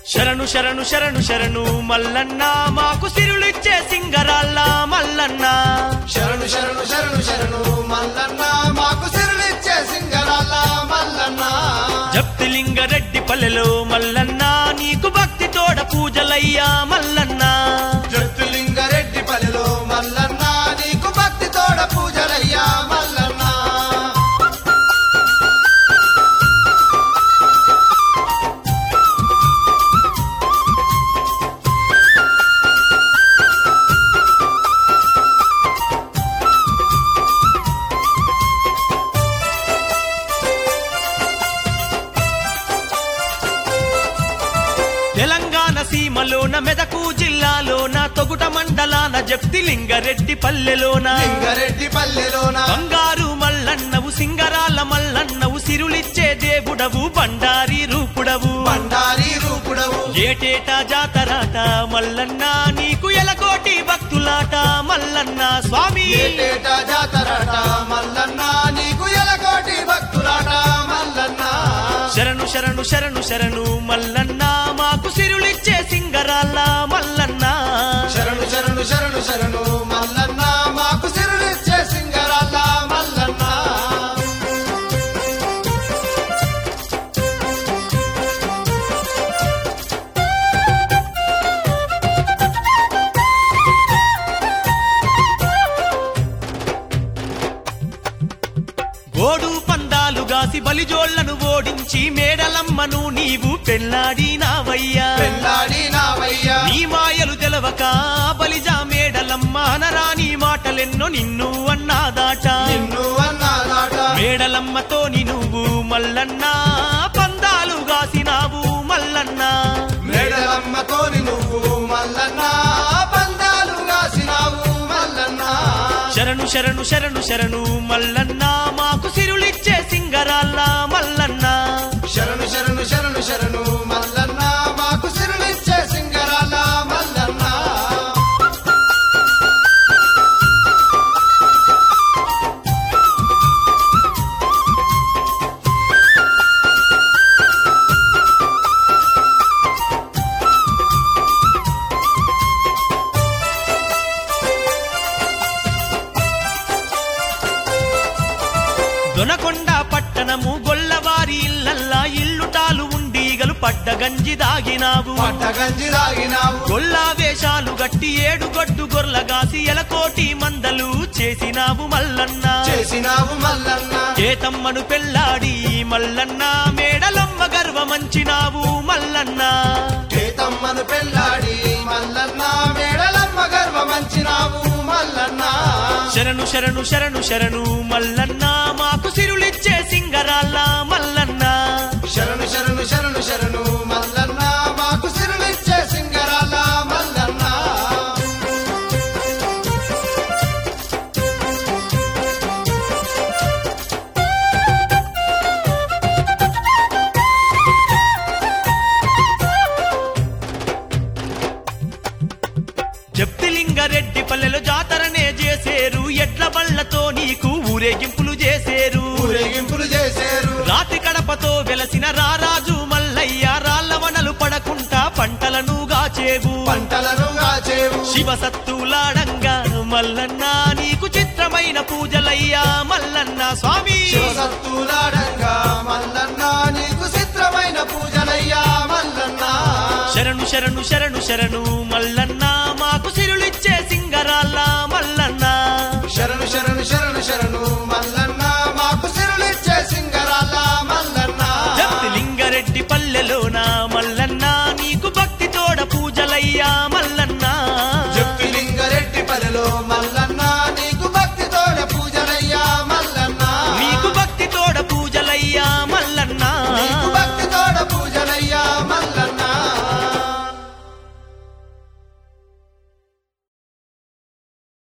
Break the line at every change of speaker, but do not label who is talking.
శరణు శరణు శరణు శరణు మల్లన్న మాకు సిరులిచ్చే సింగరాళ్ళ మల్లన్న
శరణు శరణు శరణు శరణు మల్లన్న మాకు సిరులిచ్చే సింగరాల మల్లన్న
జప్తిలింగరెడ్డి పల్లెలో మల్లన్న నీకు భక్తి తోడ పూజలయ్యా మల్లన్న
జత్తులింగరెడ్డి పల్లెలో మల్లన్న నీకు భక్తి తోడ పూజలయ్యా మల్లన్న
తెలంగాణ సీమలోన మెదకు జిల్లాలోన తొగుట మండలాన జప్తిలింగరెడ్డి పల్లెలోన
లింగరెడ్డి పల్లెలోన
బంగారు మల్లన్నవు సింగరాల మల్లన్నవు సిరులిచ్చే దేవుడవు బండారి రూపుడవు
బండారి రూపుడవు
ఏటేటా జాతరాట మల్లన్న నీకు ఎలకోటి భక్తులాట మల్లన్న స్వామి
ఏటేటా జాతరట మల్లన్న నీకు ఎలకోటి భక్తులాట మల్లన్న
శరణు శరణు శరణు శరణు మల్లన్న మాకు సిరులిచ్చే సింగరాల మల్లన్న
శరణు శరణు శరణు శరణు మల్లన్న మాకు సిరులిచ్చే సింగరాల మల్లన్న
గోడు పందాలు గాసి బలిజోళ్లను ఓడించి మేడలమ్మను నీవు పెళ్ళాడినావయ్యా
పెళ్ళాడి నావయ్యా
నీ మాయలు తెలవక బలిజా మేడలమ్మ అనరాని మాటలెన్నో నిన్ను అన్నాదాట
నిన్ను అన్నాదాట
మేడలమ్మతోని నువ్వు మల్లన్న పందాలు గాసినావు మల్లన్న
మేడలమ్మతోని నువ్వు మల్లన్న పందాలు కాసినావు మల్లన్న
శరణు శరణు శరణు శరణు మల్లన్న మాకు సిరులిచ్చే సింగరాల్ల మల్లన్న
శరణు శరణు శరణు శరణు మల్లన్న మాకు సిరులిచ్చే సింగరాల మల్లన్న
దొనకొండ పట్టణము గొల్లవారి ఇల్లల్లా ఇల్లుటాలు ఉండీగలు పడ్డ గంజి దాగినావు
పట్టగంజి తాగినావు
గొల్లా వేషాలు గట్టి ఏడు గొడ్డు గొర్లగాసి ఎలకోటి మందలు చేసినావు మల్లన్న
చేసినావు మల్లన్న
చేతమ్మను పెళ్ళాడి మల్లన్న మేడలమ్మ గర్వమంచినావు మల్లన్న
చేతమ్మను పెళ్ళాడి మల్లన్న మేడలమ్మ గర్వమంచినావు మల్లన్న
శరణు శరణు శరణు శరణు మల్లన్న మాకు సిరులిచ్చే సింగరాళ్ళ మల్లన్న
శరణు శరణు శరణు శరణు మల్లన్న మాకు సిరులిచ్చే సింగరాల మల్లన్న
జప్తిలింగరెడ్డి పల్లెలో జాతరనే చేసేరు ఎడ్ల బళ్ళతో నీకు ఊరేగింపులు చేసేరు
ఊరేగింపులు చేసేరు
రాతి కడపతో వెలసిన రారాజు మల్లయ్య రాళ్ళవనలు పడకుండా పంటలను గాచేవు
పంటలను కాచేవు
శివసత్తులాడంగా మల్లన్న నీకు చిత్రమైన పూజలయ్యా మల్లన్న స్వామి
శివసత్తులాడంగా మల్లన్న నీకు చిత్రమైన పూజలయ్యా మల్లన్న
శరణు శరణు శరణు శరణు మల్లన్న మాకు సిరులిచ్చే సింగరాళ్ళ మల్లన్న
శరణు శరణు శరణు శరణు